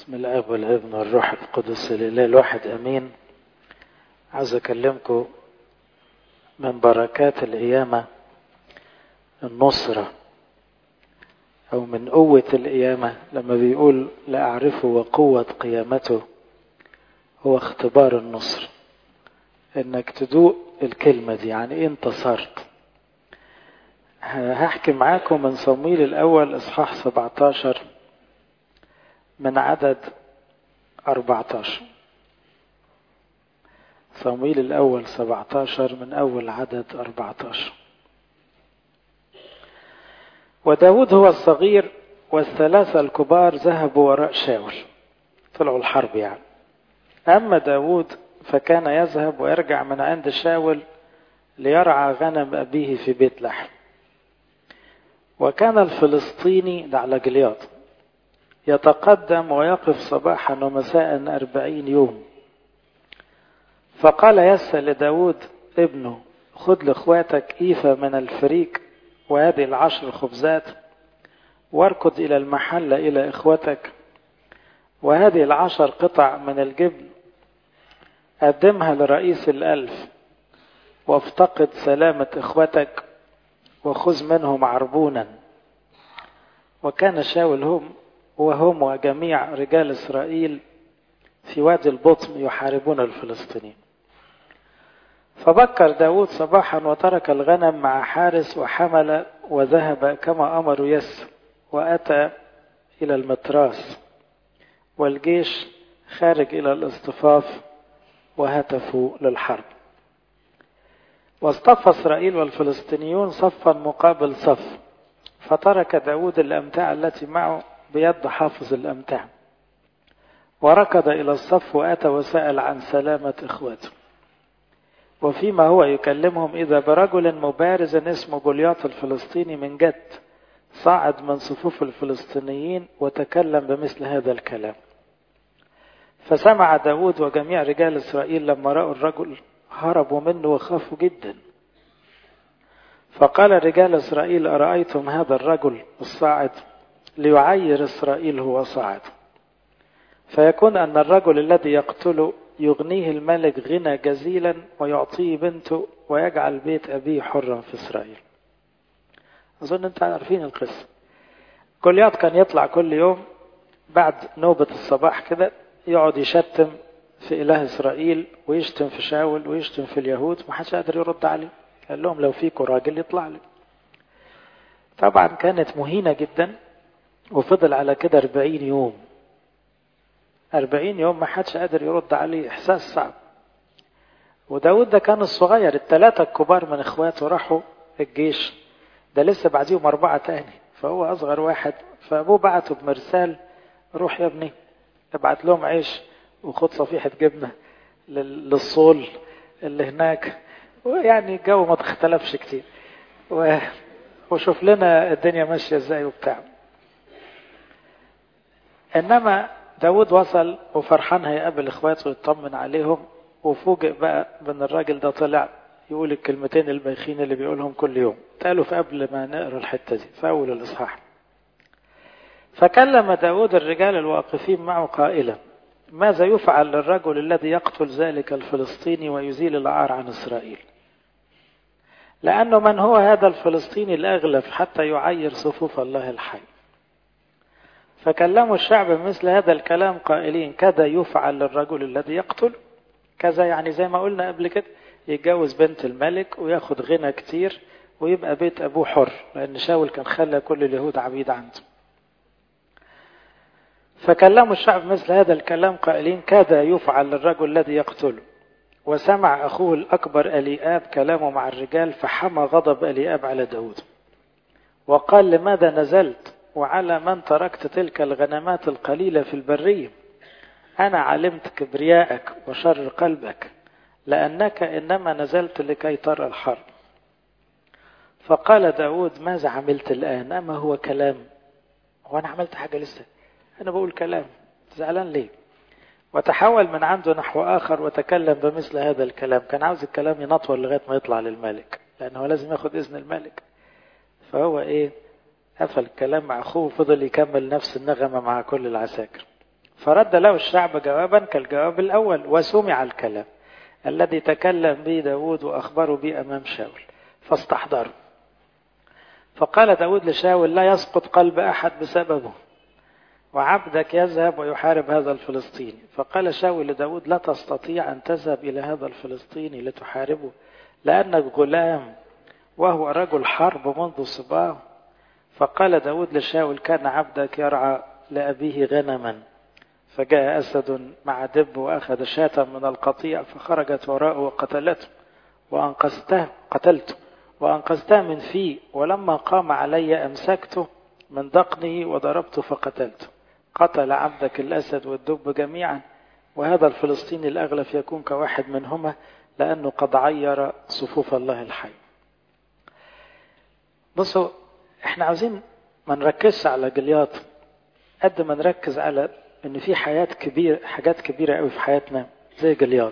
بسم الاب والابن والروح القدس الاله الواحد امين عاوز اكلمكم من بركات القيامه النصره او من قوه القيامه لما بيقول لا اعرفه وقوه قيامته هو اختبار النصر انك تدوق الكلمه دي يعني ايه انتصرت هحكي معاكم من صمويل الاول اصحاح 17 من عدد 14 صمويل الأول 17 من أول عدد 14 وداود هو الصغير والثلاثة الكبار ذهبوا وراء شاول طلعوا الحرب يعني أما داود فكان يذهب ويرجع من عند شاول ليرعى غنم أبيه في بيت لحم وكان الفلسطيني ده على جلياط يتقدم ويقف صباحا ومساء أربعين يوم فقال يسى لداود ابنه خذ لإخواتك إيفة من الفريق وهذه العشر خبزات واركض إلى المحل إلى إخوتك وهذه العشر قطع من الجبن قدمها لرئيس الألف وافتقد سلامة إخوتك وخذ منهم عربونا وكان شاول هم وهم وجميع رجال إسرائيل في وادي البطن يحاربون الفلسطينيين فبكر داود صباحا وترك الغنم مع حارس وحمل وذهب كما أمر يس وأتى إلى المتراس والجيش خارج إلى الاصطفاف وهتفوا للحرب واصطف إسرائيل والفلسطينيون صفا مقابل صف فترك داود الأمتاع التي معه بيد حافظ الأمتع وركض إلى الصف وأتى وسأل عن سلامة إخوته وفيما هو يكلمهم إذا برجل مبارز اسمه جولياط الفلسطيني من جد صعد من صفوف الفلسطينيين وتكلم بمثل هذا الكلام فسمع داود وجميع رجال إسرائيل لما رأوا الرجل هربوا منه وخافوا جدا فقال رجال إسرائيل أرأيتم هذا الرجل الصاعد ليعير إسرائيل هو صعد فيكون أن الرجل الذي يقتله يغنيه الملك غنى جزيلا ويعطيه بنته ويجعل بيت أبيه حرا في إسرائيل أظن أنت عارفين القصة جولياط كان يطلع كل يوم بعد نوبة الصباح كده يقعد يشتم في إله إسرائيل ويشتم في شاول ويشتم في اليهود محدش قادر يرد عليه قال لهم لو فيكم راجل يطلع لي طبعا كانت مهينة جدا وفضل على كده أربعين يوم أربعين يوم ما حدش قادر يرد عليه إحساس صعب وداود ده كان الصغير الثلاثة الكبار من إخواته راحوا الجيش ده لسه بعديهم أربعة تاني فهو أصغر واحد فأبوه بعته بمرسال روح يا ابني ابعت لهم عيش وخد صفيحة جبنة للصول اللي هناك ويعني الجو ما تختلفش كتير و... وشوف لنا الدنيا ماشية ازاي وبتاع انما داود وصل وفرحان هيقابل اخواته ويطمن عليهم وفوجئ بقى بان الراجل ده طلع يقول الكلمتين البايخين اللي بيقولهم كل يوم قالوا في قبل ما نقرا الحته دي في اول الاصحاح فكلم داود الرجال الواقفين معه قائلا ماذا يفعل للرجل الذي يقتل ذلك الفلسطيني ويزيل العار عن اسرائيل لانه من هو هذا الفلسطيني الاغلب حتى يعير صفوف الله الحي فكلموا الشعب بمثل هذا الكلام قائلين كذا يفعل للرجل الذي يقتل كذا يعني زي ما قلنا قبل كده يتجوز بنت الملك وياخد غنى كتير ويبقى بيت أبوه حر لأن شاول كان خلى كل اليهود عبيد عنده فكلموا الشعب مثل هذا الكلام قائلين كذا يفعل للرجل الذي يقتله وسمع أخوه الأكبر أليآب كلامه مع الرجال فحمى غضب أليآب على داود وقال لماذا نزلت وعلى من تركت تلك الغنمات القليلة في البرية أنا علمت كبرياءك وشر قلبك لأنك إنما نزلت لكي ترى الحرب فقال داود ماذا عملت الآن أما هو كلام هو أنا عملت حاجة لسه أنا بقول كلام زعلان ليه وتحول من عنده نحو آخر وتكلم بمثل هذا الكلام كان عاوز الكلام ينطول لغاية ما يطلع للملك لأنه لازم ياخد إذن الملك فهو إيه قفل الكلام مع أخوه وفضل يكمل نفس النغمة مع كل العساكر فرد له الشعب جوابا كالجواب الأول وسمع الكلام الذي تكلم به داود وأخبروا به أمام شاول فاستحضروا فقال داود لشاول لا يسقط قلب أحد بسببه وعبدك يذهب ويحارب هذا الفلسطيني فقال شاول لداود لا تستطيع أن تذهب إلى هذا الفلسطيني لتحاربه لأنك غلام وهو رجل حرب منذ صباه فقال داود لشاول كان عبدك يرعى لأبيه غنما فجاء أسد مع دب وأخذ شاة من القطيع فخرجت وراءه وقتلته وأنقذته قتلته وأنقذته من فيه ولما قام علي أمسكته من دقنه وضربته فقتلته قتل عبدك الأسد والدب جميعا وهذا الفلسطيني الأغلف يكون كواحد منهما لأنه قد عير صفوف الله الحي بصوا احنا عاوزين ما نركزش على جلياط قد ما نركز على ان في حياة كبيرة حاجات كبيرة قوي في حياتنا زي جلياط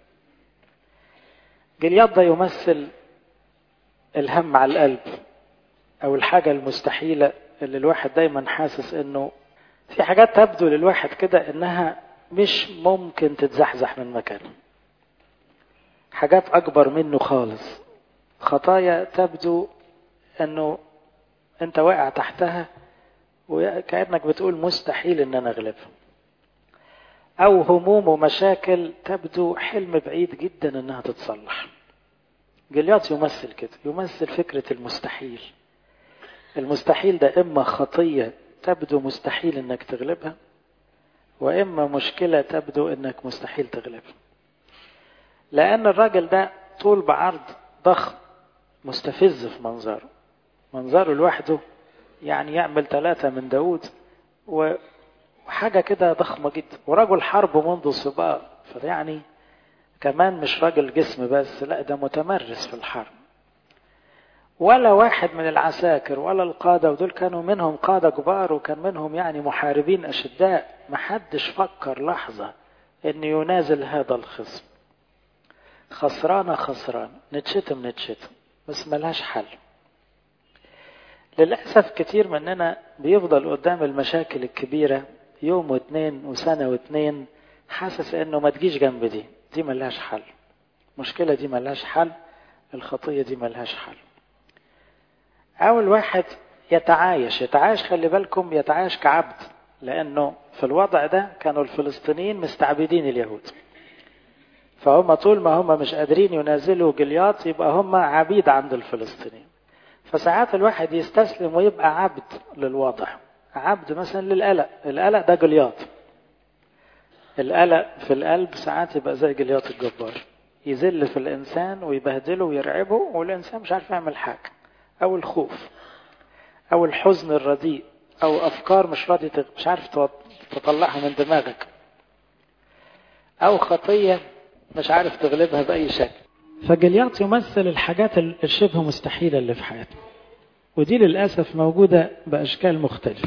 جلياط ده يمثل الهم على القلب او الحاجة المستحيلة اللي الواحد دايما حاسس انه في حاجات تبدو للواحد كده انها مش ممكن تتزحزح من مكانه حاجات اكبر منه خالص خطايا تبدو انه انت واقع تحتها وكأنك بتقول مستحيل ان انا اغلبها او هموم ومشاكل تبدو حلم بعيد جدا انها تتصلح جليات يمثل كده يمثل فكرة المستحيل المستحيل ده اما خطية تبدو مستحيل انك تغلبها واما مشكلة تبدو انك مستحيل تغلبها لان الراجل ده طول بعرض ضخم مستفز في منظره منظره لوحده يعني يعمل ثلاثة من داود وحاجة كده ضخمة جدا ورجل حرب منذ صباه فيعني كمان مش راجل جسم بس لا ده متمرس في الحرب ولا واحد من العساكر ولا القادة ودول كانوا منهم قادة كبار وكان منهم يعني محاربين أشداء محدش فكر لحظة أن ينازل هذا الخصم خسرانة خسران نتشتم نتشتم بس ملهاش حل للأسف كتير مننا بيفضل قدام المشاكل الكبيرة يوم واثنين وسنة واثنين حاسس انه ما تجيش جنب دي دي ملهاش حل المشكلة دي ملهاش حل الخطية دي ملهاش حل أول واحد يتعايش يتعايش خلي بالكم يتعايش كعبد لأنه في الوضع ده كانوا الفلسطينيين مستعبدين اليهود فهم طول ما هم مش قادرين ينازلوا جلياط يبقى هم عبيد عند الفلسطينيين فساعات الواحد يستسلم ويبقى عبد للوضع عبد مثلا للقلق القلق ده جلياط القلق في القلب ساعات يبقى زي جلياط الجبار يذل في الإنسان ويبهدله ويرعبه والإنسان مش عارف يعمل حاجة أو الخوف أو الحزن الرديء أو أفكار مش راضي مش عارف تطلعها من دماغك أو خطية مش عارف تغلبها بأي شكل فجلياط يمثل الحاجات الشبه مستحيلة اللي في حياتنا ودي للأسف موجودة بأشكال مختلفة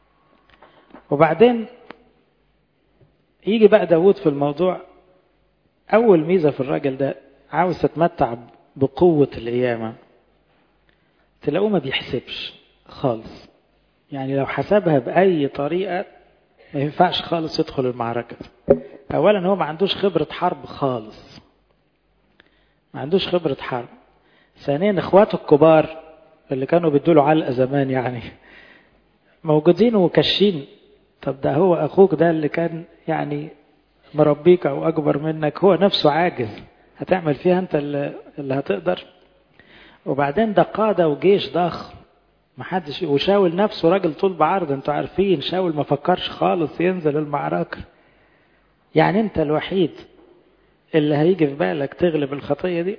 وبعدين يجي بقى داود في الموضوع أول ميزة في الراجل ده عاوز تتمتع بقوة القيامة تلاقوه ما بيحسبش خالص يعني لو حسبها بأي طريقة ما ينفعش خالص يدخل المعركة أولا هو ما عندوش خبرة حرب خالص ما عندوش خبرة حرب ثانيا اخواته الكبار اللي كانوا بيدوا علقة زمان يعني موجودين وكشين طب ده هو اخوك ده اللي كان يعني مربيك او اكبر منك هو نفسه عاجز هتعمل فيها انت اللي هتقدر وبعدين ده قادة وجيش ضخم محدش وشاول نفسه راجل طول بعرض انتوا عارفين شاول ما فكرش خالص ينزل المعركة يعني انت الوحيد اللي هيجي في بالك تغلب الخطية دي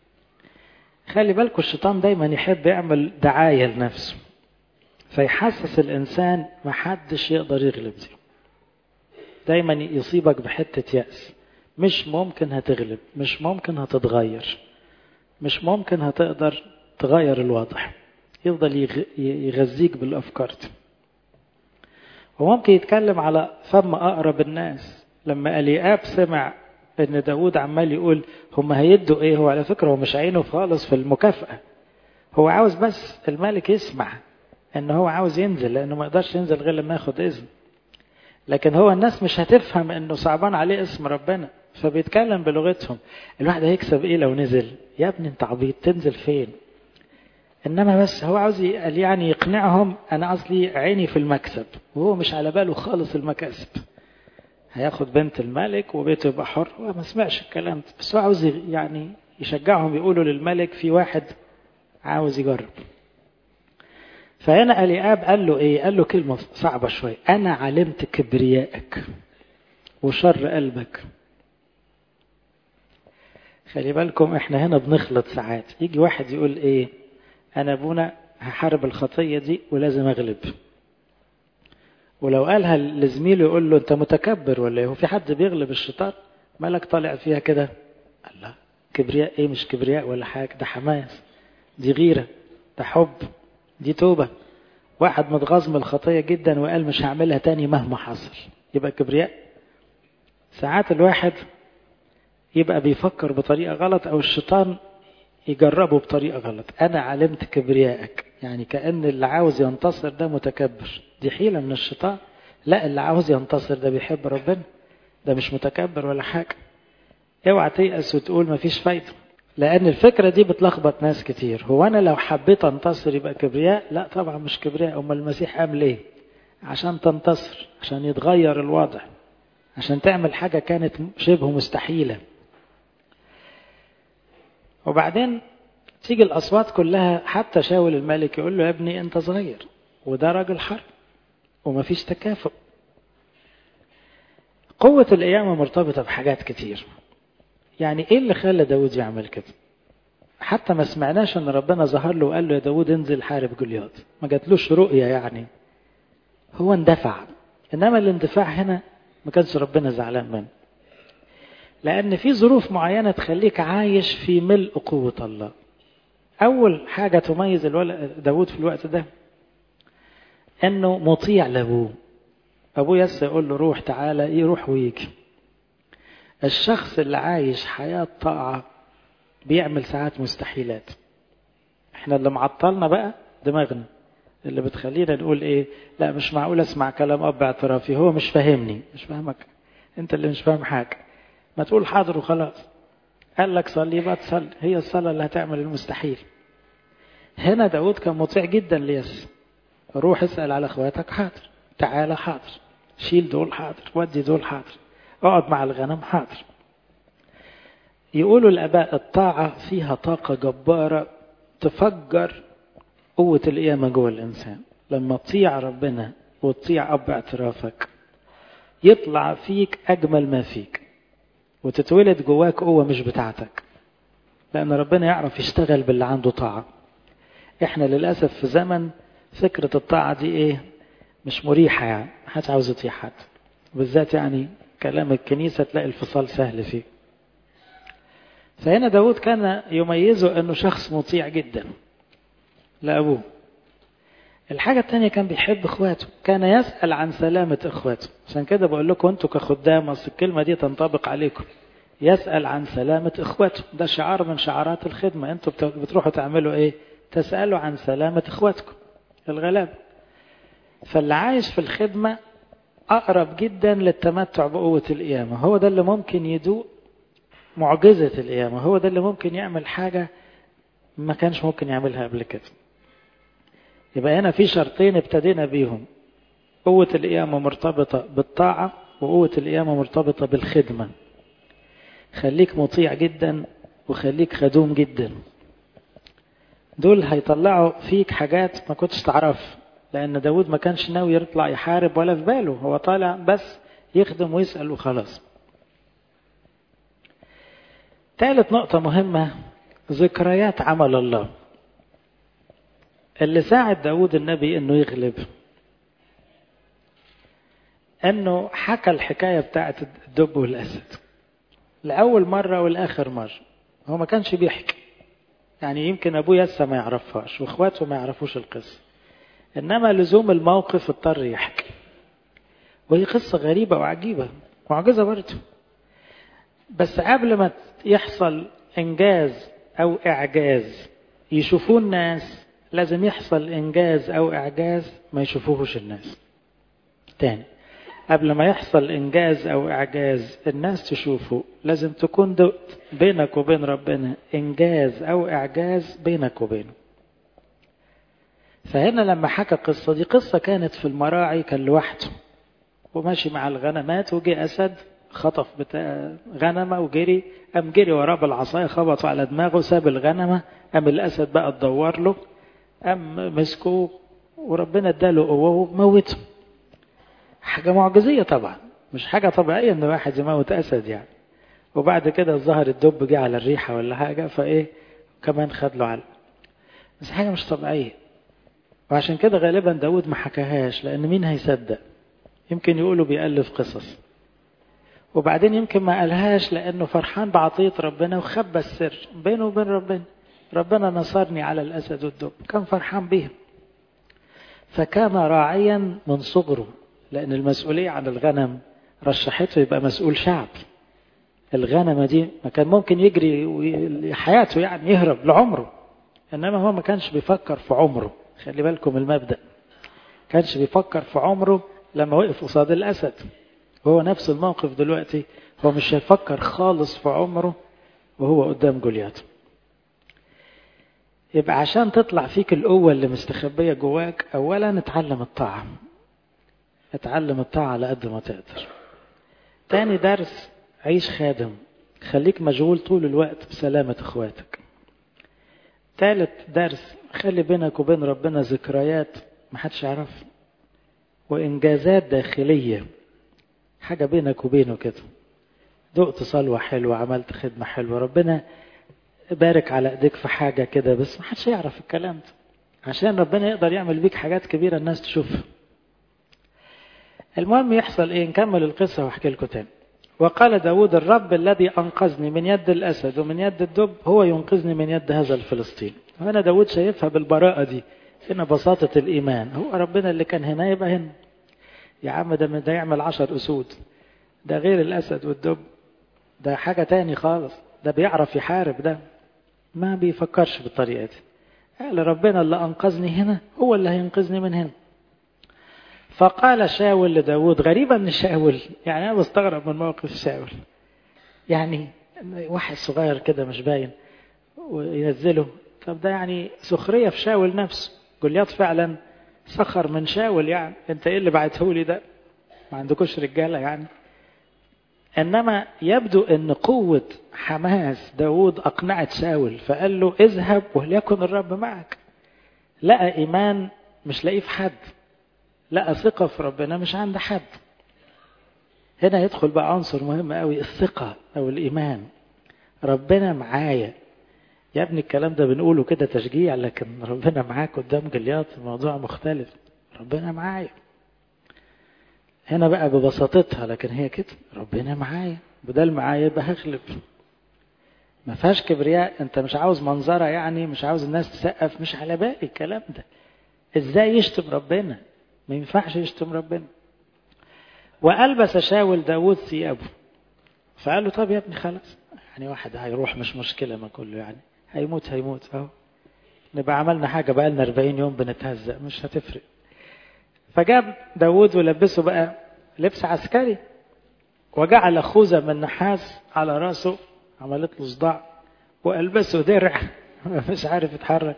خلي بالكم الشيطان دايما يحب يعمل دعاية لنفسه فيحسس الإنسان محدش يقدر يغلب دي دايما يصيبك بحتة يأس مش ممكن هتغلب مش ممكن هتتغير مش ممكن هتقدر تغير الوضع يفضل يغذيك بالأفكار دي وممكن يتكلم على فم أقرب الناس لما ألياب سمع ان داود عمال يقول هم هيدوا ايه هو على فكرة هو مش عينه خالص في المكافأة هو عاوز بس الملك يسمع ان هو عاوز ينزل لانه ما يقدرش ينزل غير لما ياخد اذن لكن هو الناس مش هتفهم انه صعبان عليه اسم ربنا فبيتكلم بلغتهم الواحد هيكسب ايه لو نزل يا ابني انت عبيط تنزل فين انما بس هو عاوز يعني يقنعهم انا اصلي عيني في المكسب وهو مش على باله خالص المكاسب هياخد بنت الملك وبيته يبقى حر هو ما سمعش الكلام ده بس هو عاوز يعني يشجعهم يقولوا للملك في واحد عاوز يجرب فهنا الياب قال له ايه قال له كلمه صعبه شويه انا علمت كبريائك وشر قلبك خلي بالكم احنا هنا بنخلط ساعات يجي واحد يقول ايه انا ابونا هحارب الخطيه دي ولازم اغلب ولو قالها لزميله يقول له انت متكبر ولا ايه هو في حد بيغلب الشيطان مالك طالع فيها كده الله كبرياء ايه مش كبرياء ولا حاجه ده حماس دي غيره ده حب دي توبه واحد متغاظ من الخطيه جدا وقال مش هعملها تاني مهما حصل يبقى كبرياء ساعات الواحد يبقى بيفكر بطريقه غلط او الشيطان يجربه بطريقه غلط انا علمت كبريائك يعني كان اللي عاوز ينتصر ده متكبر دي حيله من الشيطان لا اللي عاوز ينتصر ده بيحب ربنا ده مش متكبر ولا حاجه اوعى تيأس وتقول مفيش فايده لان الفكره دي بتلخبط ناس كتير هو انا لو حبيت انتصر يبقى كبرياء لا طبعا مش كبرياء امال المسيح قام ليه عشان تنتصر عشان يتغير الوضع عشان تعمل حاجه كانت شبه مستحيله وبعدين تيجي الأصوات كلها حتى شاول الملك يقول له يا ابني أنت صغير وده راجل حرب ومفيش تكافؤ قوة القيامة مرتبطة بحاجات كتير يعني إيه اللي خلى داود يعمل كده حتى ما سمعناش ان ربنا ظهر له وقال له يا داود انزل حارب جولياط ما جاتلوش رؤية يعني هو اندفع انما الاندفاع هنا ما كانش ربنا زعلان منه لأن في ظروف معينة تخليك عايش في ملء قوة الله. أول حاجة تميز الولد داود في الوقت ده إنه مطيع لأبوه. أبوه يس يقول له روح تعالى يروح ويجي. الشخص اللي عايش حياة طاعة بيعمل ساعات مستحيلات. احنا اللي معطلنا بقى دماغنا اللي بتخلينا نقول ايه لا مش معقول اسمع كلام اب اعترافي هو مش فاهمني مش فاهمك انت اللي مش فاهم حاجه ما تقول حاضر وخلاص قال لك صلي بقى تصلي هي الصلاة اللي هتعمل المستحيل هنا داود كان مطيع جدا ليس روح اسأل على اخواتك حاضر تعالى حاضر شيل دول حاضر ودي دول حاضر اقعد مع الغنم حاضر يقولوا الاباء الطاعة فيها طاقة جبارة تفجر قوة القيامة جوه الإنسان لما تطيع ربنا وتطيع أب اعترافك يطلع فيك أجمل ما فيك وتتولد جواك قوة مش بتاعتك لأن ربنا يعرف يشتغل باللي عنده طاعة احنا للأسف في زمن فكرة الطاعة دي ايه مش مريحة يعني محدش عاوز يطيع حد بالذات يعني كلام الكنيسة تلاقي الفصال سهل فيه فهنا داود كان يميزه انه شخص مطيع جدا لأبوه الحاجة الثانية كان بيحب اخواته كان يسأل عن سلامة اخواته عشان كده بقول لكم انتوا كخدام اصل الكلمة دي تنطبق عليكم يسأل عن سلامة اخواته ده شعار من شعارات الخدمة انتوا بتروحوا تعملوا ايه تسألوا عن سلامة اخواتكم الغلاب فاللي عايش في الخدمة أقرب جدا للتمتع بقوة القيامة هو ده اللي ممكن يدوق معجزة القيامة هو ده اللي ممكن يعمل حاجة ما كانش ممكن يعملها قبل كده يبقى هنا في شرطين ابتدينا بيهم قوة القيامة مرتبطة بالطاعة وقوة القيامة مرتبطة بالخدمة خليك مطيع جدا وخليك خدوم جدا دول هيطلعوا فيك حاجات ما كنتش تعرف لأن داود ما كانش ناوي يطلع يحارب ولا في باله هو طالع بس يخدم ويسأل وخلاص ثالث نقطة مهمة ذكريات عمل الله اللي ساعد داود النبي انه يغلب انه حكى الحكاية بتاعت الدب والاسد لأول مرة والآخر مرة هو ما كانش بيحكي يعني يمكن أبوه يسا ما يعرفهاش وإخواته ما يعرفوش القصة إنما لزوم الموقف اضطر يحكي وهي قصة غريبة وعجيبة معجزة برضه بس قبل ما يحصل إنجاز أو إعجاز يشوفوه الناس لازم يحصل إنجاز أو إعجاز ما يشوفوهش الناس تاني قبل ما يحصل إنجاز أو إعجاز الناس تشوفه لازم تكون دقت بينك وبين ربنا إنجاز أو إعجاز بينك وبينه فهنا لما حكى القصة دي قصة كانت في المراعي كان لوحده وماشي مع الغنمات وجي أسد خطف بتاع غنمة وجري قام جري وراه بالعصاية خبطه على دماغه ساب الغنمة قام الأسد بقى تدور له قام مسكه وربنا اداله قوة وموته حاجة معجزية طبعا مش حاجة طبيعية ان واحد يموت أسد يعني وبعد كده ظهر الدب جه على الريحة ولا حاجة فايه كمان خد له علم بس حاجة مش طبيعية وعشان كده غالبا داود ما حكاهاش لأن مين هيصدق يمكن يقولوا بيألف قصص وبعدين يمكن ما قالهاش لأنه فرحان بعطية ربنا وخبى السر بينه وبين ربنا ربنا نصرني على الأسد والدب كان فرحان بيهم فكان راعيا من صغره لأن المسؤولية عن الغنم رشحته يبقى مسؤول شعب الغنمة دي ما كان ممكن يجري حياته يعني يهرب لعمره إنما هو ما كانش بيفكر في عمره خلي بالكم المبدأ كانش بيفكر في عمره لما وقف قصاد الأسد وهو نفس الموقف دلوقتي هو مش هيفكر خالص في عمره وهو قدام جوليات يبقى عشان تطلع فيك القوة اللي مستخبية جواك أولا اتعلم الطاعة اتعلم الطاعة على قد ما تقدر تاني درس عيش خادم خليك مشغول طول الوقت بسلامة اخواتك تالت درس خلي بينك وبين ربنا ذكريات محدش يعرفها وإنجازات داخلية حاجة بينك وبينه كده دقت صلوة حلوة عملت خدمة حلوة ربنا بارك على ايديك في حاجة كده بس ما حدش يعرف الكلام ده عشان ربنا يقدر يعمل بيك حاجات كبيرة الناس تشوفها المهم يحصل ايه نكمل القصة واحكي لكم تاني وقال داود الرب الذي أنقذني من يد الأسد ومن يد الدب هو ينقذني من يد هذا الفلسطيني هنا داود شايفها بالبراءة دي هنا بساطة الإيمان هو ربنا اللي كان هنا يبقى هنا يا عم ده ده يعمل عشر أسود ده غير الأسد والدب ده حاجة تاني خالص ده بيعرف يحارب ده ما بيفكرش بالطريقة دي قال ربنا اللي أنقذني هنا هو اللي هينقذني من هنا فقال شاول لداود غريبة من شاول يعني أنا بستغرب من موقف شاول يعني واحد صغير كده مش باين وينزله طب ده يعني سخرية في شاول نفسه جولياط فعلا سخر من شاول يعني انت ايه اللي بعته لي ده ما عندكوش رجالة يعني انما يبدو ان قوة حماس داود اقنعت شاول فقال له اذهب وليكن الرب معك لقى ايمان مش لاقيه في حد لقى ثقة في ربنا مش عند حد هنا يدخل بقى عنصر مهم قوي الثقة او الايمان ربنا معايا يا ابني الكلام ده بنقوله كده تشجيع لكن ربنا معاك قدام جلياط الموضوع مختلف ربنا معايا هنا بقى ببساطتها لكن هي كده ربنا معايا بدل معايا يبقى هغلب ما فيهاش كبرياء انت مش عاوز منظرة يعني مش عاوز الناس تسقف مش على بالي الكلام ده ازاي يشتم ربنا ما ينفعش يشتم ربنا وألبس شاول داود ثيابه فقال له طب يا ابني خلاص يعني واحد هيروح مش مشكلة ما كله يعني هيموت هيموت اهو نبقى عملنا حاجة بقى لنا 40 يوم بنتهزق مش هتفرق فجاب داود ولبسه بقى لبس عسكري وجعل خوذة من نحاس على راسه عملت له صداع وألبسه درع مش عارف يتحرك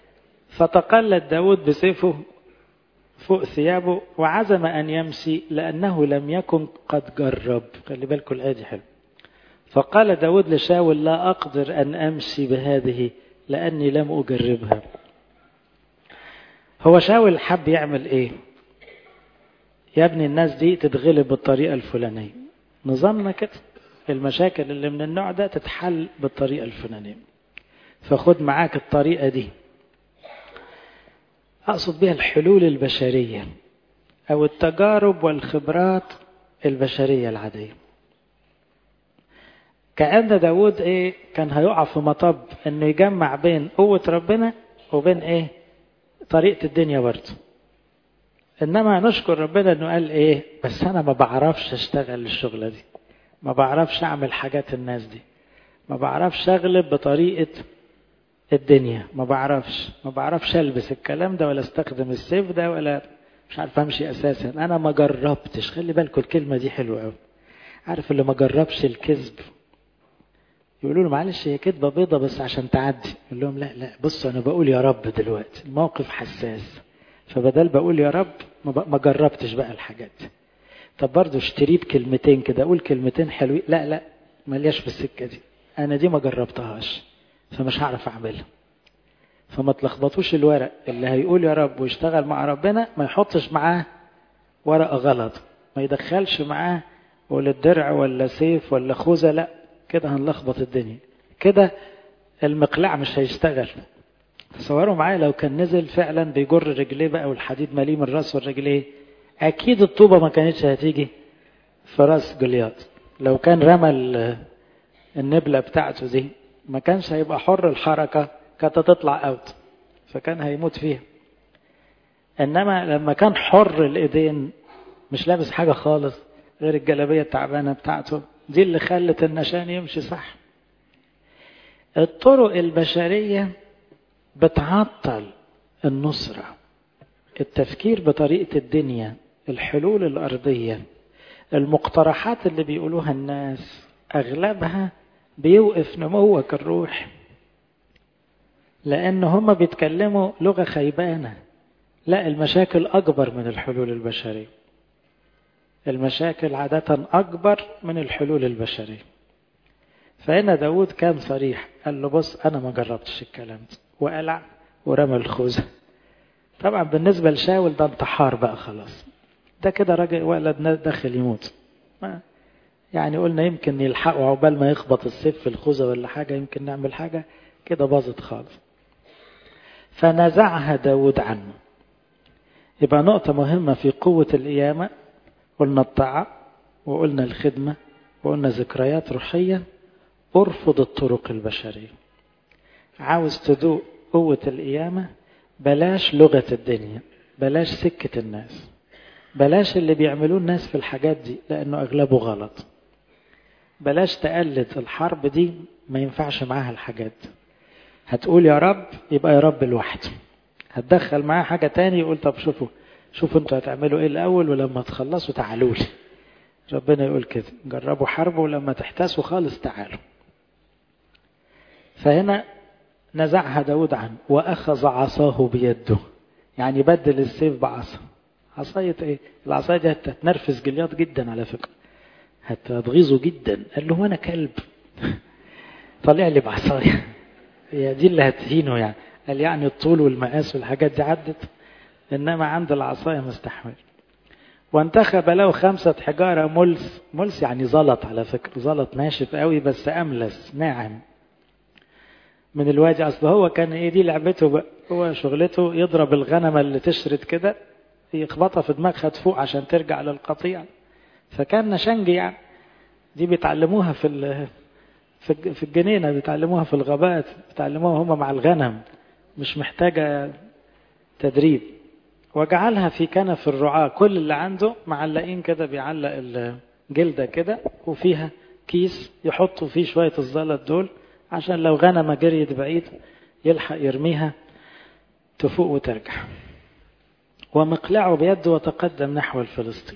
فتقلد داود بسيفه فوق ثيابه وعزم أن يمشي لأنه لم يكن قد جرب خلي بالكم الآية دي حلو فقال داود لشاول لا أقدر أن أمشي بهذه لأني لم أجربها هو شاول حب يعمل إيه يا ابني الناس دي تتغلب بالطريقة الفلانية نظامنا كده المشاكل اللي من النوع ده تتحل بالطريقة الفلانية فخد معاك الطريقة دي أقصد بها الحلول البشرية أو التجارب والخبرات البشرية العادية كأن داود إيه كان هيقع في مطب إنه يجمع بين قوة ربنا وبين إيه طريقة الدنيا برضه إنما نشكر ربنا إنه قال إيه بس أنا ما بعرفش أشتغل الشغلة دي ما بعرفش أعمل حاجات الناس دي ما بعرفش أغلب بطريقة الدنيا ما بعرفش ما بعرفش ألبس الكلام ده ولا استخدم السيف ده ولا مش عارف امشي اساسا انا ما جربتش خلي بالكم الكلمه دي حلوه قوي عارف اللي ما جربش الكذب يقولوا له معلش هي كذبه بيضه بس عشان تعدي يقول لهم لا لا بصوا انا بقول يا رب دلوقتي الموقف حساس فبدل بقول يا رب ما جربتش بقى الحاجات دي طب برضه اشتريه بكلمتين كده اقول كلمتين حلوين لا لا ملياش في السكه دي انا دي ما جربتهاش فمش هعرف اعملها فما تلخبطوش الورق اللي هيقول يا رب ويشتغل مع ربنا ما يحطش معاه ورقه غلط ما يدخلش معاه ولا الدرع ولا سيف ولا خوذه لا كده هنلخبط الدنيا كده المقلاع مش هيشتغل تصوروا معايا لو كان نزل فعلا بيجر رجليه بقى والحديد مليء من راسه ورجليه اكيد الطوبه ما كانتش هتيجي في راس جولياط لو كان رمى النبله بتاعته دي ما كانش هيبقى حر الحركه كانت هتطلع اوت فكان هيموت فيها انما لما كان حر الايدين مش لابس حاجه خالص غير الجلابيه التعبانه بتاعته دي اللي خلت النشان يمشي صح الطرق البشريه بتعطل النصره التفكير بطريقه الدنيا الحلول الارضيه المقترحات اللي بيقولوها الناس اغلبها بيوقف نموك الروحي لأن هم بيتكلموا لغة خيبانة لا المشاكل أكبر من الحلول البشرية المشاكل عادة أكبر من الحلول البشرية فهنا داود كان صريح قال له بص أنا ما جربتش الكلام ده وقلع ورمى الخوذة طبعا بالنسبة لشاول ده انتحار بقى خلاص ده كده راجل ولد داخل يموت ما يعني قلنا يمكن يلحقوا عقبال ما يخبط السيف في الخوذة ولا حاجة يمكن نعمل حاجة كده باظت خالص فنزعها داود عنه يبقى نقطة مهمة في قوة القيامة قلنا الطاعة وقلنا الخدمة وقلنا ذكريات روحية ارفض الطرق البشرية عاوز تدوق قوة القيامة بلاش لغة الدنيا بلاش سكة الناس بلاش اللي بيعملوه الناس في الحاجات دي لأنه أغلبه غلط بلاش تقلد الحرب دي ما ينفعش معاها الحاجات دي هتقول يا رب يبقى يا رب لوحده هتدخل معاه حاجة تاني يقول طب شوفوا شوفوا انتوا هتعملوا ايه الأول ولما تخلصوا تعالوا لي ربنا يقول كده جربوا حرب ولما تحتاسوا خالص تعالوا فهنا نزعها داود عنه وأخذ عصاه بيده يعني بدل السيف بعصا عصاية ايه العصاية دي هتنرفز جلياط جدا على فكرة هتغيظه جدا قال له وانا كلب طلع لي بعصاية هي دي اللي هتهينه يعني قال يعني الطول والمقاس والحاجات دي عدت انما عند العصاية مستحمل وانتخب له خمسة حجارة ملس ملس يعني زلط على فكرة زلط ناشف قوي بس أملس ناعم من الوادي أصل هو كان إيه دي لعبته بقى هو شغلته يضرب الغنمة اللي تشرد كده يخبطها في دماغها تفوق عشان ترجع للقطيع فكان نشنجي يعني دي بيتعلموها في في الجنينة بيتعلموها في الغابات بيتعلموها هم مع الغنم مش محتاجة تدريب وجعلها في كنف الرعاة كل اللي عنده معلقين كده بيعلق الجلدة كده وفيها كيس يحطوا فيه شوية الزلط دول عشان لو غنمة جريت بعيد يلحق يرميها تفوق وترجع ومقلعه بيده وتقدم نحو الفلسطين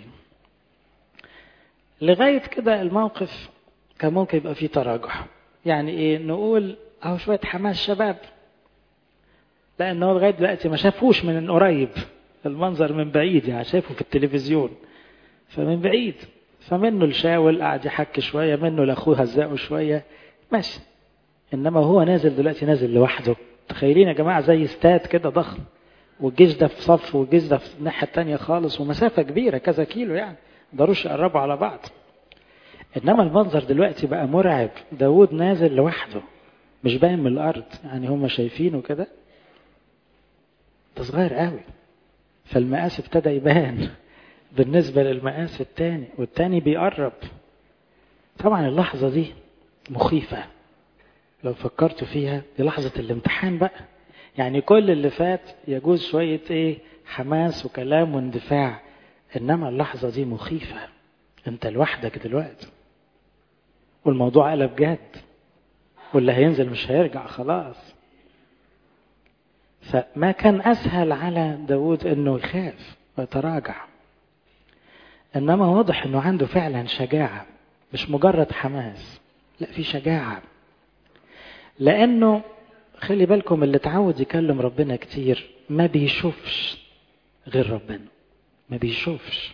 لغاية كده الموقف كان ممكن يبقى فيه تراجع يعني ايه نقول اهو شوية حماس شباب لانه لغاية دلوقتي ما شافوش من قريب المنظر من بعيد يعني شايفه في التلفزيون فمن بعيد فمنه لشاول قاعد يحكي شوية منه لأخوه هزقه شوية ماشي إنما هو نازل دلوقتي نازل لوحده تخيلين يا جماعة زي استاد كده ضخم والجيش ده في صف والجيش ده في الناحية التانية خالص ومسافة كبيرة كذا كيلو يعني مقدروش يقربوا على بعض إنما المنظر دلوقتي بقى مرعب داود نازل لوحده مش باين من الأرض يعني هم شايفينه كده ده صغير قوي فالمقاس ابتدى يبان بالنسبة للمقاس التاني والتاني بيقرب طبعا اللحظة دي مخيفة لو فكرتوا فيها دي لحظة الامتحان بقى يعني كل اللي فات يجوز شوية ايه حماس وكلام واندفاع انما اللحظة دي مخيفة انت لوحدك دلوقتي والموضوع قلب جد واللي هينزل مش هيرجع خلاص فما كان أسهل على داود أنه يخاف ويتراجع إنما واضح إنه عنده فعلا شجاعة مش مجرد حماس لا في شجاعة لأنه خلي بالكم اللي اتعود يكلم ربنا كتير ما بيشوفش غير ربنا ما بيشوفش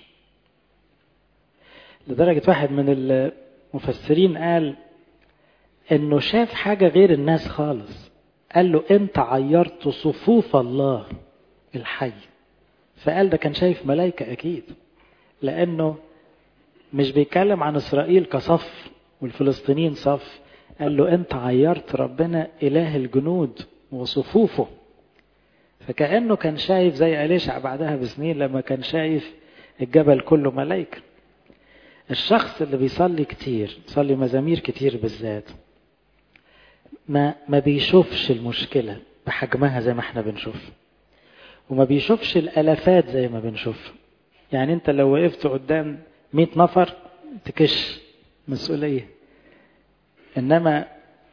لدرجة واحد من المفسرين قال انه شاف حاجة غير الناس خالص قال له انت عيرت صفوف الله الحي فقال ده كان شايف ملايكة اكيد لانه مش بيتكلم عن اسرائيل كصف والفلسطينيين صف قال له انت عيرت ربنا اله الجنود وصفوفه فكأنه كان شايف زي أليشع بعدها بسنين لما كان شايف الجبل كله ملايكة الشخص اللي بيصلي كتير بيصلي مزامير كتير بالذات ما ما بيشوفش المشكلة بحجمها زي ما احنا بنشوف وما بيشوفش الالافات زي ما بنشوف يعني انت لو وقفت قدام 100 نفر تكش مسؤولية انما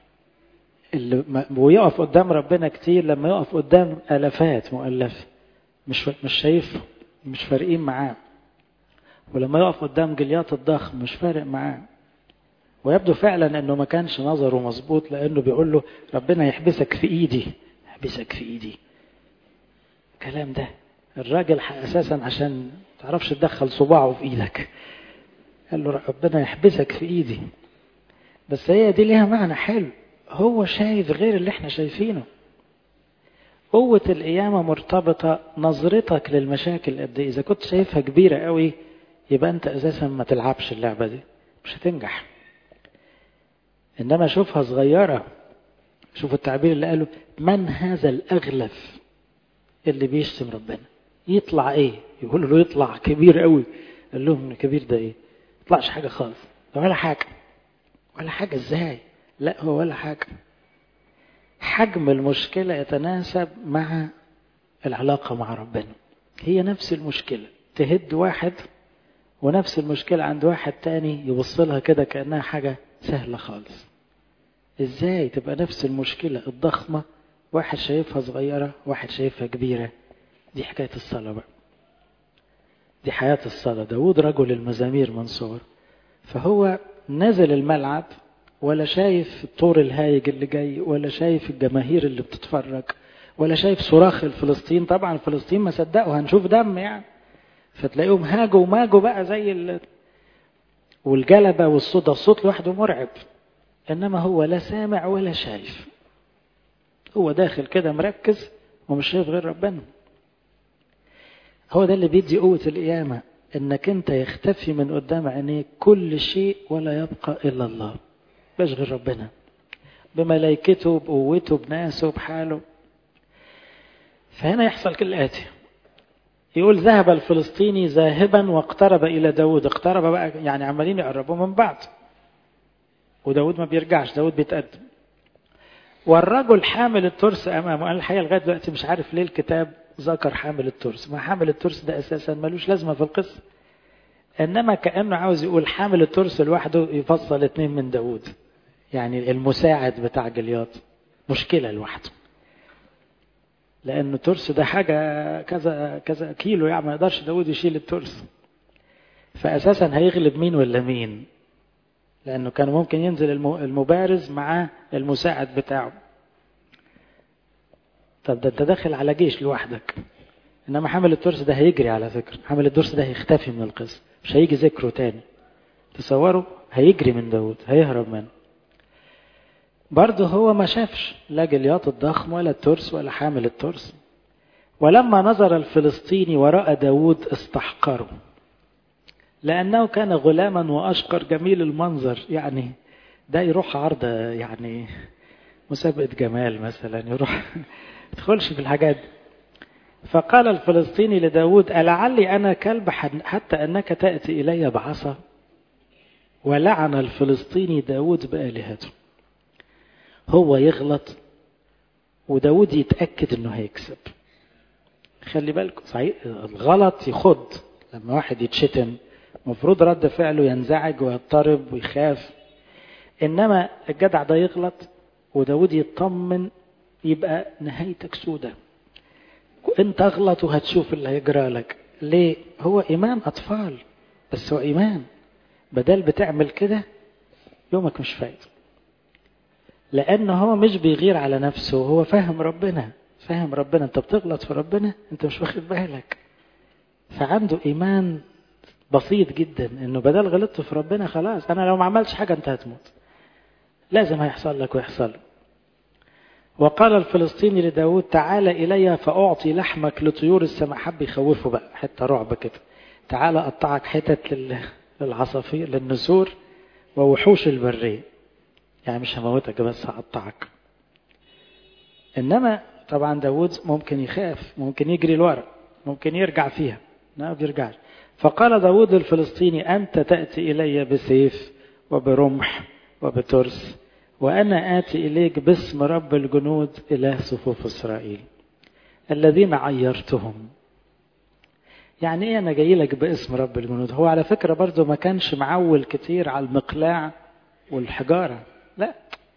اللي ويقف قدام ربنا كتير لما يقف قدام الافات مؤلفة مش مش شايفه مش فارقين معاه ولما يقف قدام جليات الضخم مش فارق معاه ويبدو فعلا انه ما كانش نظره مظبوط لانه بيقول له ربنا يحبسك في ايدي يحبسك في ايدي الكلام ده الراجل اساسا عشان تعرفش تدخل صباعه في ايدك قال له ربنا يحبسك في ايدي بس هي دي ليها معنى حلو هو شايف غير اللي احنا شايفينه قوة القيامة مرتبطة نظرتك للمشاكل قد ايه إذا كنت شايفها كبيرة قوي يبقى أنت أساسا ما تلعبش اللعبة دي مش هتنجح إنما شوفها صغيرة شوف التعبير اللي قاله من هذا الأغلف اللي بيشتم ربنا يطلع إيه يقول له يطلع كبير قوي قال لهم كبير ده إيه يطلعش حاجة خالص ده ولا حاجة ولا حاجة إزاي لا هو ولا حاجة حجم المشكلة يتناسب مع العلاقة مع ربنا هي نفس المشكلة تهد واحد ونفس المشكلة عند واحد تاني يبص لها كده كأنها حاجة سهلة خالص ازاي تبقى نفس المشكلة الضخمة واحد شايفها صغيرة واحد شايفها كبيرة دي حكاية الصلاة بقى دي حياة الصلاة داود رجل المزامير من صغر فهو نزل الملعب ولا شايف الطور الهايج اللي جاي ولا شايف الجماهير اللي بتتفرج ولا شايف صراخ الفلسطين طبعا الفلسطين ما صدقوا هنشوف دم يعني فتلاقيهم هاجوا وماجوا بقى زي ال... والجلبة والصوت الصوت لوحده مرعب إنما هو لا سامع ولا شايف هو داخل كده مركز ومش شايف غير ربنا هو ده اللي بيدي قوة القيامة إنك أنت يختفي من قدام عينيك كل شيء ولا يبقى إلا الله باش غير ربنا بملائكته بقوته بناسه بحاله فهنا يحصل كالآتي يقول ذهب الفلسطيني ذاهبا واقترب إلى داود اقترب بقى يعني عمالين يقربوا من بعض وداود ما بيرجعش داود بيتقدم والرجل حامل الترس أمامه أنا الحقيقة لغاية دلوقتي مش عارف ليه الكتاب ذكر حامل الترس ما حامل الترس ده أساسا ملوش لازمة في القصة إنما كأنه عاوز يقول حامل الترس لوحده يفصل اتنين من داود يعني المساعد بتاع جلياط مشكلة لوحده لأن الترس ده حاجة كذا كذا كيلو يعني ما يقدرش داود يشيل الترس فأساسا هيغلب مين ولا مين لأنه كان ممكن ينزل المبارز مع المساعد بتاعه طب ده انت داخل على جيش لوحدك انما حامل الترس ده هيجري على فكرة حامل الترس ده هيختفي من القصة مش هيجي ذكره تاني تصوروا هيجري من داود هيهرب منه برضه هو ما شافش لا جلياط الضخم ولا الترس ولا حامل الترس ولما نظر الفلسطيني وراء داود استحقره لأنه كان غلاما وأشقر جميل المنظر يعني ده يروح عرض يعني مسابقة جمال مثلا يروح يدخلش في الحاجات دي فقال الفلسطيني لداود ألعلي أنا كلب حتى أنك تأتي إلي بعصا ولعن الفلسطيني داود بآلهته هو يغلط وداود يتأكد أنه هيكسب خلي بالكم صحيح الغلط يخض لما واحد يتشتم المفروض رد فعله ينزعج ويضطرب ويخاف إنما الجدع ده يغلط وداود يطمن يبقى نهايتك سودة انت اغلط وهتشوف اللي هيجرى لك ليه هو إيمان أطفال بس هو إيمان بدل بتعمل كده يومك مش فايد لأنه هو مش بيغير على نفسه هو فاهم ربنا فاهم ربنا أنت بتغلط في ربنا أنت مش واخد بالك فعنده إيمان بسيط جدا إنه بدل غلطت في ربنا خلاص أنا لو ما عملتش حاجة أنت هتموت لازم هيحصل لك ويحصل وقال الفلسطيني لداود تعال إلي فأعطي لحمك لطيور السماء حب يخوفه بقى حتة رعب كده تعال أقطعك حتت للعصافير للنسور ووحوش البرية يعني مش هموتك بس هقطعك إنما طبعا داود ممكن يخاف ممكن يجري لورا ممكن يرجع فيها ما بيرجعش فقال داود الفلسطيني أنت تأتي إلي بسيف وبرمح وبترس وأنا آتي إليك باسم رب الجنود إله صفوف إسرائيل الذين عيرتهم يعني إيه أنا جاي لك باسم رب الجنود هو على فكرة برضو ما كانش معول كتير على المقلاع والحجارة لا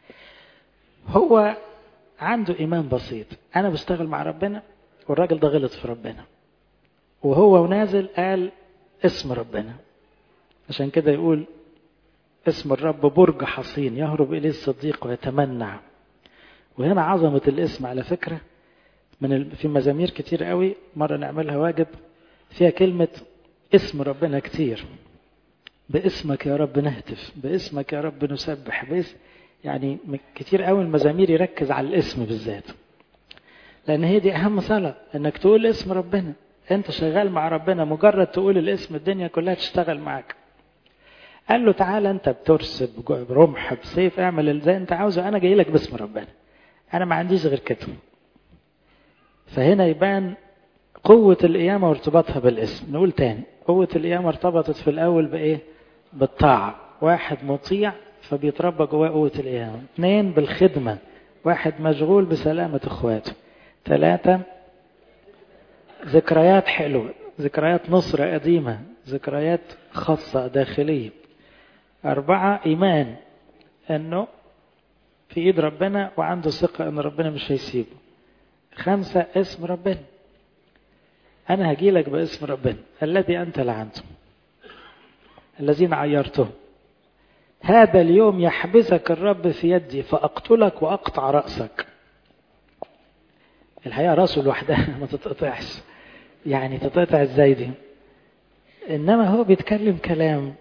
هو عنده إيمان بسيط أنا بشتغل مع ربنا والراجل ده غلط في ربنا وهو نازل قال اسم ربنا عشان كده يقول اسم الرب برج حصين يهرب إليه الصديق ويتمنع وهنا عظمة الاسم على فكرة من ال... في مزامير كتير قوي مرة نعملها واجب فيها كلمة اسم ربنا كتير باسمك يا رب نهتف باسمك يا رب نسبح باسم يعني كتير قوي المزامير يركز على الاسم بالذات لأن هي دي أهم صلاة إنك تقول اسم ربنا أنت شغال مع ربنا مجرد تقول الاسم الدنيا كلها تشتغل معاك قال له تعالى انت بترس برمح بسيف اعمل زي انت عاوزه انا جاي لك باسم ربنا انا ما عنديش غير كده فهنا يبان قوة القيامة وارتباطها بالاسم نقول تاني قوة القيامة ارتبطت في الأول بإيه بالطاعة واحد مطيع فبيتربى جواه قوة القيامة اثنين بالخدمة واحد مشغول بسلامة اخواته ثلاثة ذكريات حلوة ذكريات نصرة قديمة ذكريات خاصة داخلية أربعة إيمان أنه في إيد ربنا وعنده ثقة أن ربنا مش هيسيبه خمسة اسم ربنا أنا هجي لك باسم ربنا الذي أنت لعنته الذين عيرتهم هذا اليوم يحبسك الرب في يدي فأقتلك وأقطع رأسك الحقيقة رأسه لوحدها ما تتقطعش يعني تتقطع ازاي دي انما هو بيتكلم كلام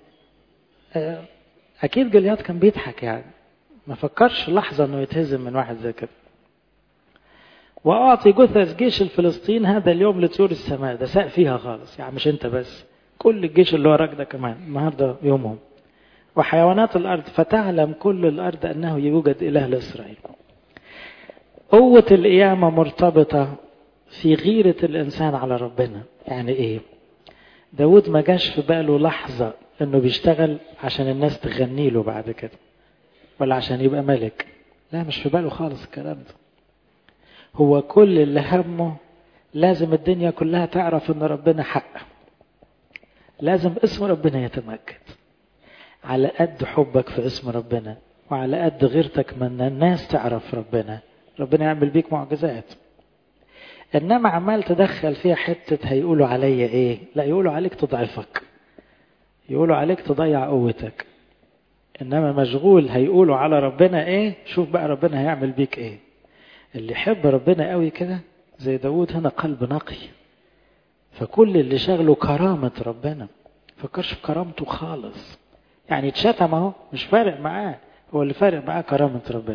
اكيد جليات كان بيضحك يعني ما فكرش لحظة انه يتهزم من واحد زي كده واعطي جثث جيش الفلسطين هذا اليوم لطيور السماء ده ساق فيها خالص يعني مش انت بس كل الجيش اللي وراك ده كمان النهارده يومهم وحيوانات الارض فتعلم كل الارض انه يوجد اله لاسرائيل قوة القيامة مرتبطة في غيرة الإنسان على ربنا يعني إيه داود ما جاش في باله لحظة إنه بيشتغل عشان الناس تغني له بعد كده ولا عشان يبقى ملك لا مش في باله خالص الكلام ده هو كل اللي همه لازم الدنيا كلها تعرف إن ربنا حق لازم اسم ربنا يتمجد على قد حبك في اسم ربنا وعلى قد غيرتك من الناس تعرف ربنا ربنا يعمل بيك معجزات انما عمال تدخل فيها حته هيقولوا عليا ايه لا يقولوا عليك تضعفك يقولوا عليك تضيع قوتك انما مشغول هيقولوا على ربنا ايه شوف بقى ربنا هيعمل بيك ايه اللي يحب ربنا قوي كده زي داود هنا قلب نقي فكل اللي شغله كرامة ربنا فكرش في كرامته خالص يعني اتشتم اهو مش فارق معاه هو اللي فارق معاه كرامة ربنا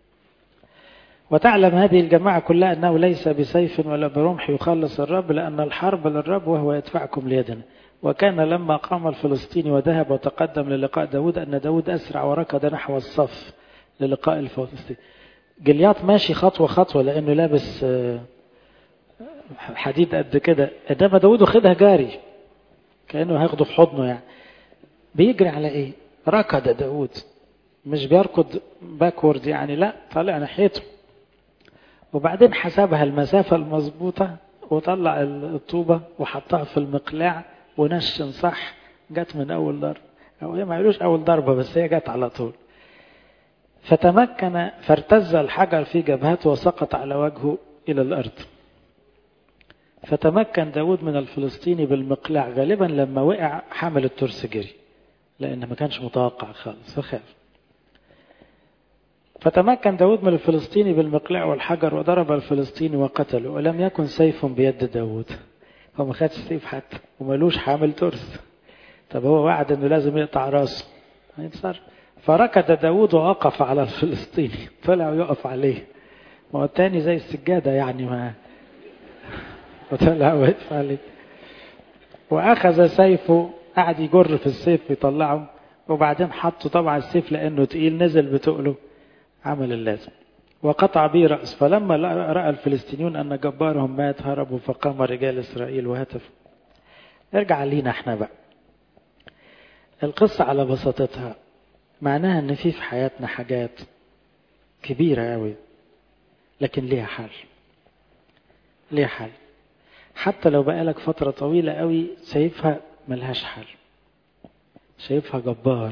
وتعلم هذه الجماعة كلها أنه ليس بسيف ولا برمح يخلص الرب لأن الحرب للرب وهو يدفعكم ليدنا وكان لما قام الفلسطيني وذهب وتقدم للقاء داود أن داود أسرع وركض نحو الصف للقاء الفلسطيني جلياط ماشي خطوة خطوة لأنه لابس حديد قد كده إنما داود واخدها جاري كأنه هياخده في حضنه يعني بيجري على إيه ركض داود مش بيركض باكورد يعني لا طالع ناحيته وبعدين حسبها المسافة المظبوطة وطلع الطوبة وحطها في المقلاع ونشن صح جت من أول ضربة أو هي ما يقولوش أول ضربة بس هي جت على طول فتمكن فارتز الحجر في جبهته وسقط على وجهه إلى الأرض فتمكن داود من الفلسطيني بالمقلاع غالبا لما وقع حمل الترس جري لأن ما كانش متوقع خالص فخاف فتمكن داود من الفلسطيني بالمقلاع والحجر وضرب الفلسطيني وقتله ولم يكن سيف بيد داود هو ما خدش سيف حتى ومالوش حامل ترس طب هو وعد انه لازم يقطع راسه هيتصرف فركض داود ووقف على الفلسطيني طلع ويقف عليه ما هو التاني زي السجادة يعني ما وطلع وقف عليه وأخذ سيفه قعد يجر في السيف يطلعه وبعدين حطه طبعا السيف لأنه تقيل نزل بتقله عمل اللازم وقطع به رأس فلما رأى الفلسطينيون أن جبارهم مات هربوا فقام رجال إسرائيل وهتفوا نرجع لينا احنا بقى القصة على بساطتها معناها ان في في حياتنا حاجات كبيرة قوي لكن ليها حل ليها حل حتى لو بقالك فترة طويلة قوي شايفها ملهاش حل شايفها جبار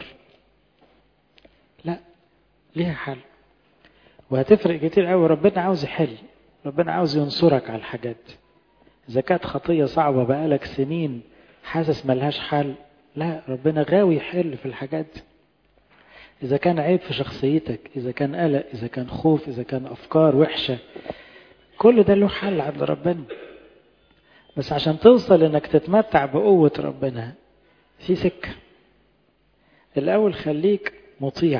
لا ليها حل وهتفرق كتير قوي ربنا عاوز يحل ربنا عاوز ينصرك على الحاجات دي إذا كانت خطية صعبة بقالك سنين حاسس ملهاش حل لا ربنا غاوي يحل في الحاجات دي إذا كان عيب في شخصيتك إذا كان قلق إذا كان خوف إذا كان أفكار وحشة كل ده له حل عند ربنا بس عشان توصل إنك تتمتع بقوة ربنا في سكة الأول خليك مطيع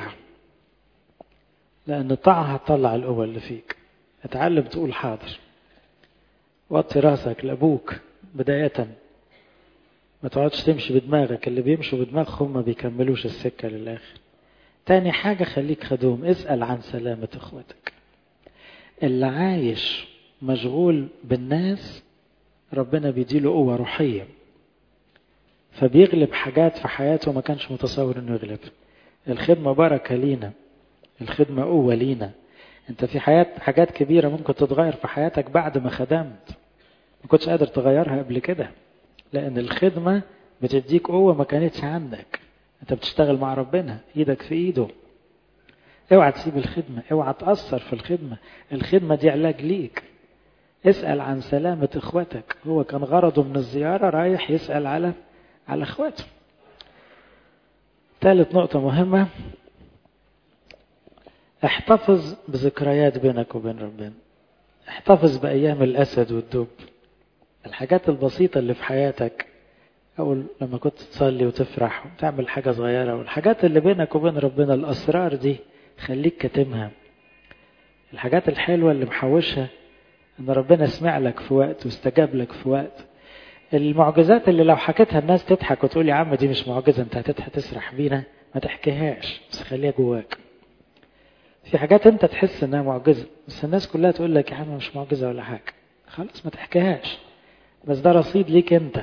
لأن الطاعة هتطلع القوة اللي فيك اتعلم تقول حاضر وطي راسك لأبوك بداية ما تقعدش تمشي بدماغك اللي بيمشوا بدماغهم ما بيكملوش السكة للآخر تاني حاجة خليك خدوم اسأل عن سلامة اخواتك اللي عايش مشغول بالناس ربنا بيديله قوة روحية فبيغلب حاجات في حياته ما كانش متصور انه يغلب الخدمة بركة لينا الخدمة قوة لينا انت في حياة حاجات كبيرة ممكن تتغير في حياتك بعد ما خدمت ما كنتش قادر تغيرها قبل كده لان الخدمة بتديك قوة ما كانتش عندك انت بتشتغل مع ربنا ايدك في ايده اوعى تسيب الخدمة اوعى تأثر في الخدمة الخدمة دي علاج ليك اسأل عن سلامة اخواتك هو كان غرضه من الزيارة رايح يسأل على على اخواته ثالث نقطة مهمة احتفظ بذكريات بينك وبين ربنا احتفظ بأيام الأسد والدب الحاجات البسيطة اللي في حياتك أو لما كنت تصلي وتفرح وتعمل حاجة صغيرة والحاجات اللي بينك وبين ربنا الأسرار دي خليك كاتمها الحاجات الحلوة اللي محوشها ان ربنا سمع لك في وقت واستجاب لك في وقت المعجزات اللي لو حكيتها الناس تضحك وتقول يا عم دي مش معجزة انت هتضحك تسرح بينا ما تحكيهاش بس خليها جواك في حاجات انت تحس انها معجزة بس الناس كلها تقول لك يا عم مش معجزة ولا حاجة خلاص ما تحكيهاش بس ده رصيد ليك انت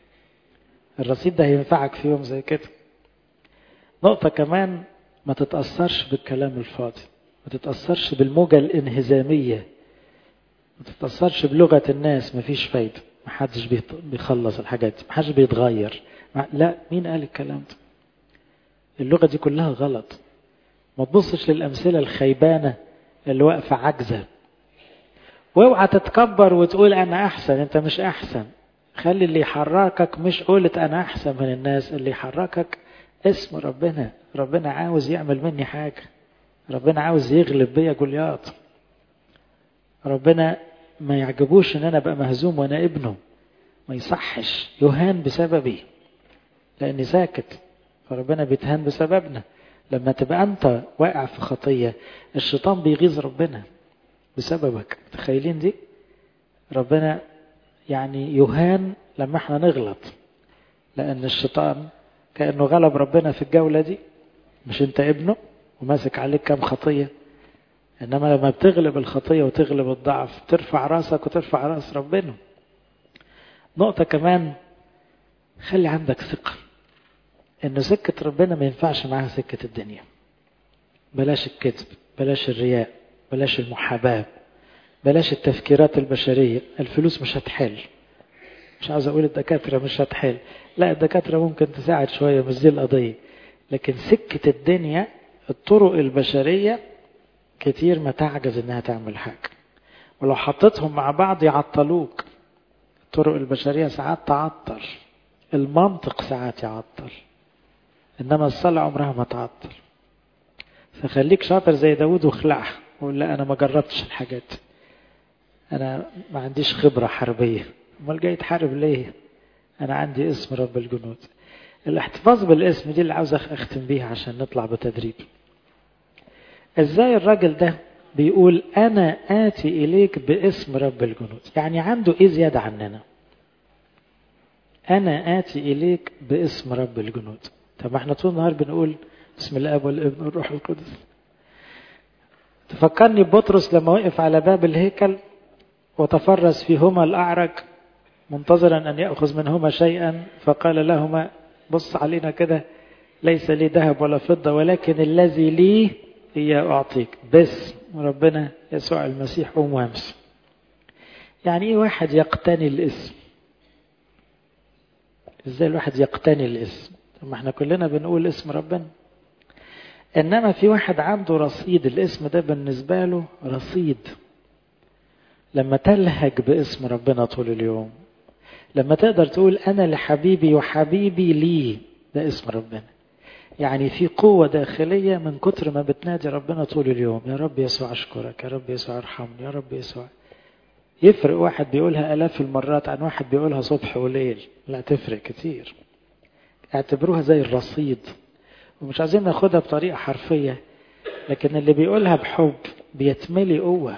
الرصيد ده هينفعك في يوم زي كده نقطة كمان ما تتأثرش بالكلام الفاضي ما تتأثرش بالموجة الانهزامية ما تتأثرش بلغة الناس ما فيش فايدة ما حدش بيخلص الحاجات دي ما حدش بيتغير لا مين قال الكلام ده اللغة دي كلها غلط ما تبصش للأمثلة الخيبانة اللي واقفة عجزة واوعى تتكبر وتقول أنا أحسن أنت مش أحسن خلي اللي يحركك مش قولة أنا أحسن من الناس اللي يحركك اسم ربنا ربنا عاوز يعمل مني حاجة ربنا عاوز يغلب بيا جولياط ربنا ما يعجبوش ان انا ابقى مهزوم وانا ابنه ما يصحش يهان بسببي لاني ساكت فربنا بيتهان بسببنا لما تبقى انت واقع في خطيه الشيطان بيغيظ ربنا بسببك متخيلين دي ربنا يعني يهان لما احنا نغلط لان الشيطان كانه غلب ربنا في الجوله دي مش انت ابنه وماسك عليك كام خطيه انما لما بتغلب الخطيه وتغلب الضعف ترفع راسك وترفع راس ربنا نقطه كمان خلي عندك ثقه ان سكه ربنا ما ينفعش معاها سكه الدنيا بلاش الكذب بلاش الرياء بلاش المحاباه بلاش التفكيرات البشريه الفلوس مش هتحل مش عاوز اقول الدكاتره مش هتحل لا الدكاتره ممكن تساعد شويه مش دي القضيه لكن سكه الدنيا الطرق البشريه كتير ما تعجز انها تعمل حاجة ولو حطيتهم مع بعض يعطلوك الطرق البشرية ساعات تعطل المنطق ساعات يعطل إنما الصلاة عمرها ما تعطل فخليك شاطر زي داود واخلعها وقول لا أنا ما جربتش الحاجات أنا ما عنديش خبرة حربية أمال جاي تحارب ليه أنا عندي اسم رب الجنود الاحتفاظ بالاسم دي اللي عاوز أختم بيها عشان نطلع بتدريب ازاي الراجل ده بيقول انا اتي اليك باسم رب الجنود يعني عنده ايه زيادة عننا انا اتي اليك باسم رب الجنود طب ما احنا طول النهار بنقول بسم الاب والابن والروح القدس تفكرني ببطرس لما وقف على باب الهيكل وتفرس فيهما الاعرج منتظرا ان ياخذ منهما شيئا فقال لهما بص علينا كده ليس لي ذهب ولا فضه ولكن الذي لي هي أعطيك بس ربنا يسوع المسيح قوم وامشي يعني ايه واحد يقتني الاسم ازاي الواحد يقتني الاسم طب ما احنا كلنا بنقول اسم ربنا انما في واحد عنده رصيد الاسم ده بالنسبه له رصيد لما تلهج باسم ربنا طول اليوم لما تقدر تقول انا لحبيبي وحبيبي لي ده اسم ربنا يعني في قوة داخلية من كتر ما بتنادي ربنا طول اليوم يا رب يسوع أشكرك يا رب يسوع ارحمني يا رب يسوع يفرق واحد بيقولها آلاف المرات عن واحد بيقولها صبح وليل لا تفرق كتير اعتبروها زي الرصيد ومش عايزين ناخدها بطريقة حرفية لكن اللي بيقولها بحب بيتملي قوة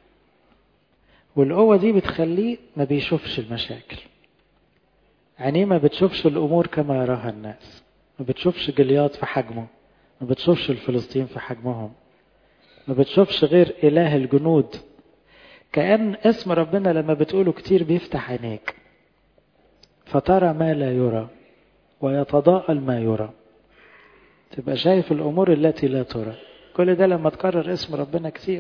والقوة دي بتخليه ما بيشوفش المشاكل عينيه ما بتشوفش الأمور كما يراها الناس ما بتشوفش جليات في حجمه ما بتشوفش الفلسطين في حجمهم ما بتشوفش غير إله الجنود كأن اسم ربنا لما بتقوله كتير بيفتح عينيك فترى ما لا يرى ويتضاءل ما يرى تبقى شايف الأمور التي لا ترى كل ده لما تكرر اسم ربنا كتير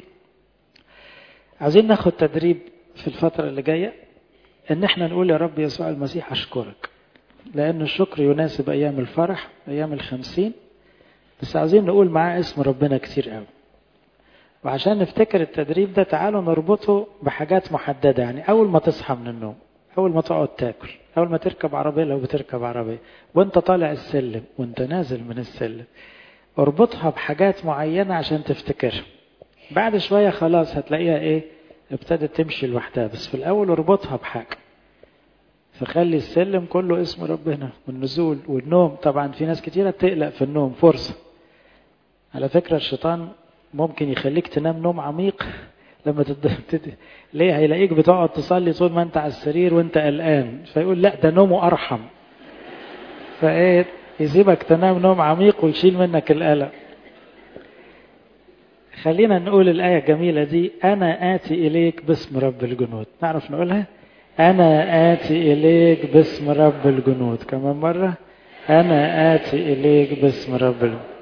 عايزين ناخد تدريب في الفترة اللي جاية ان احنا نقول يا رب يسوع المسيح اشكرك لأن الشكر يناسب أيام الفرح أيام الخمسين بس عايزين نقول معاه اسم ربنا كتير قوي وعشان نفتكر التدريب ده تعالوا نربطه بحاجات محددة يعني أول ما تصحى من النوم أول ما تقعد تاكل أول ما تركب عربية لو بتركب عربية وانت طالع السلم وانت نازل من السلم اربطها بحاجات معينة عشان تفتكرها بعد شوية خلاص هتلاقيها ايه ابتدت تمشي لوحدها بس في الأول اربطها بحاجة فخلي السلم كله اسم ربنا والنزول والنوم طبعا في ناس كتيرة تقلق في النوم فرصة على فكرة الشيطان ممكن يخليك تنام نوم عميق لما تد... ليه هيلاقيك بتقعد تصلي طول ما انت على السرير وانت قلقان فيقول لا ده نومه ارحم فايه يسيبك تنام نوم عميق ويشيل منك القلق خلينا نقول الآية الجميلة دي أنا آتي إليك باسم رب الجنود نعرف نقولها أنا آتي إليك باسم رب الجنود كمان مرة أنا آتي إليك باسم رب الجنود